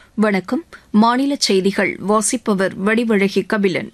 வணக்கம் மாநில செய்திகள் வாசிப்பவர் வடிவழகி கபிலன்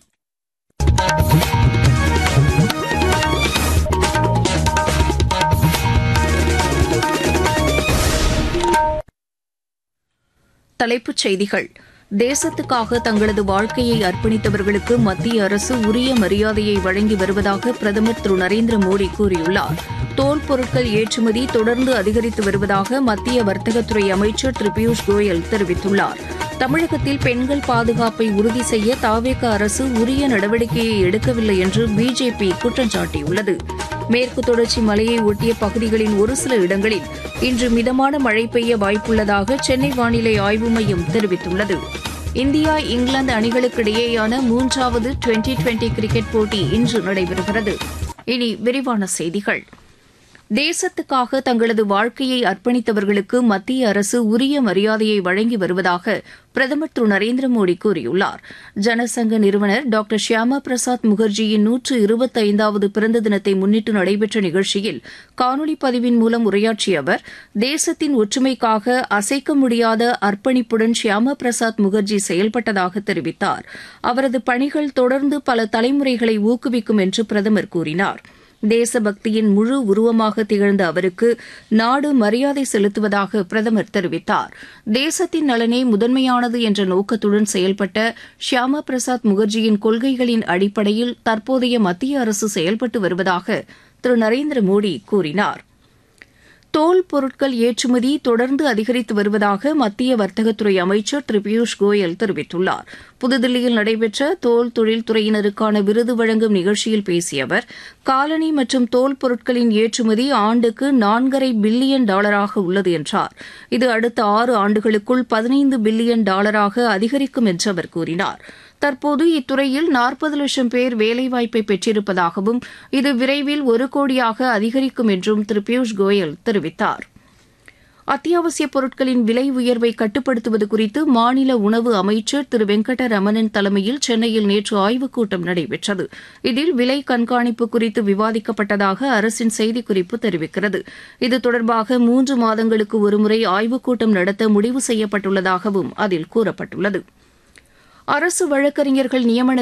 தலைப்புச் செய்திகள் தேசத்துக்காக தங்களது வாழ்க்கையை அர்ப்பணித்தவர்களுக்கு மத்திய அரசு உரிய மரியாதையை வழங்கி வருவதாக பிரதமர் திரு நரேந்திர மோடி கூறியுள்ளார் தோல் பொருட்கள் ஏற்றுமதி தொடர்ந்து அதிகரித்து வருவதாக மத்திய வர்த்தகத்துறை அமைச்சர் திரு பியூஷ் கோயல் தெரிவித்துள்ளார் தமிழகத்தில் பெண்கள் பாதுகாப்பை உறுதி செய்ய தாவேக அரசு உரிய நடவடிக்கையை எடுக்கவில்லை என்று பிஜேபி குற்றம் சாட்டியுள்ளது மேற்கு தொடர்ச்சி மலையை ஒட்டிய பகுதிகளின் ஒரு சில இடங்களில் இன்று மிதமான மழை பெய்ய வாய்ப்புள்ளதாக சென்னை வானிலை ஆய்வு மையம் தெரிவித்துள்ளது இந்தியா இங்கிலாந்து அணிகளுக்கிடையேயான மூன்றாவது டுவெண்டி டுவெண்டி கிரிக்கெட் போட்டி இன்று நடைபெறுகிறது இனி விரிவான செய்திகள் தேசத்துக்காக தங்களது வாழ்க்கையை அர்ப்பணித்தவர்களுக்கு மத்திய அரசு உரிய மரியாதையை வழங்கி வருவதாக பிரதமர் திரு நரேந்திர மோடி கூறியுள்ளார் ஜனசங்க நிறுவனர் டாக்டர் ஷியாமா பிரசாத் முகர்ஜியின் நூற்று இருபத்தைந்தாவது பிறந்த தினத்தை முன்னிட்டு நடைபெற்ற நிகழ்ச்சியில் காணொலி பதிவின் மூலம் உரையாற்றிய அவர் தேசத்தின் ஒற்றுமைக்காக அசைக்க முடியாத அர்ப்பணிப்புடன் ஷியாமா பிரசாத் முகர்ஜி செயல்பட்டதாக தெரிவித்தார் அவரது பணிகள் தொடர்ந்து பல தலைமுறைகளை ஊக்குவிக்கும் என்று பிரதமர் கூறினார் தேசபக்தியின் முழு உருவமாக திகழ்ந்த அவருக்கு நாடு மரியாதை செலுத்துவதாக பிரதமர் தெரிவித்தார் தேசத்தின் நலனே முதன்மையானது என்ற நோக்கத்துடன் செயல்பட்ட ஷியாமா பிரசாத் முகர்ஜியின் கொள்கைகளின் அடிப்படையில் தற்போதைய மத்திய அரசு செயல்பட்டு வருவதாக திரு நரேந்திர மோடி கூறினார் தோல் பொருட்கள் ஏற்றுமதி தொடர்ந்து அதிகரித்து வருவதாக மத்திய வர்த்தகத்துறை அமைச்சர் திரு பியூஷ் கோயல் தெரிவித்துள்ளார் புதுதில்லியில் நடைபெற்ற தோல் தொழில்துறையினருக்கான விருது வழங்கும் நிகழ்ச்சியில் பேசிய அவர் காலனி மற்றும் தோல் பொருட்களின் ஏற்றுமதி ஆண்டுக்கு நான்கரை பில்லியன் டாலராக உள்ளது என்றார் இது அடுத்த ஆறு ஆண்டுகளுக்குள் பதினைந்து பில்லியன் டாலராக அதிகரிக்கும் என்று அவர் கூறினார் தற்போது இத்துறையில் நாற்பது லட்சம் பேர் வேலைவாய்ப்பை பெற்றிருப்பதாகவும் இது விரைவில் ஒரு கோடியாக அதிகரிக்கும் என்றும் திரு பியூஷ் கோயல் தெரிவித்தார் அத்தியாவசியப் பொருட்களின் விலை உயர்வை கட்டுப்படுத்துவது குறித்து மாநில உணவு அமைச்சர் திரு வெங்கடரமணன் தலைமையில் சென்னையில் நேற்று ஆய்வுக் கூட்டம் நடைபெற்றது இதில் விலை கண்காணிப்பு குறித்து விவாதிக்கப்பட்டதாக அரசின் செய்திக்குறிப்பு தெரிவிக்கிறது இது தொடர்பாக மூன்று மாதங்களுக்கு ஒருமுறை ஆய்வுக் கூட்டம் நடத்த முடிவு செய்யப்பட்டுள்ளதாகவும் அதில் கூறப்பட்டுள்ளது அரசு வழக்கறிஞர்கள் நியமன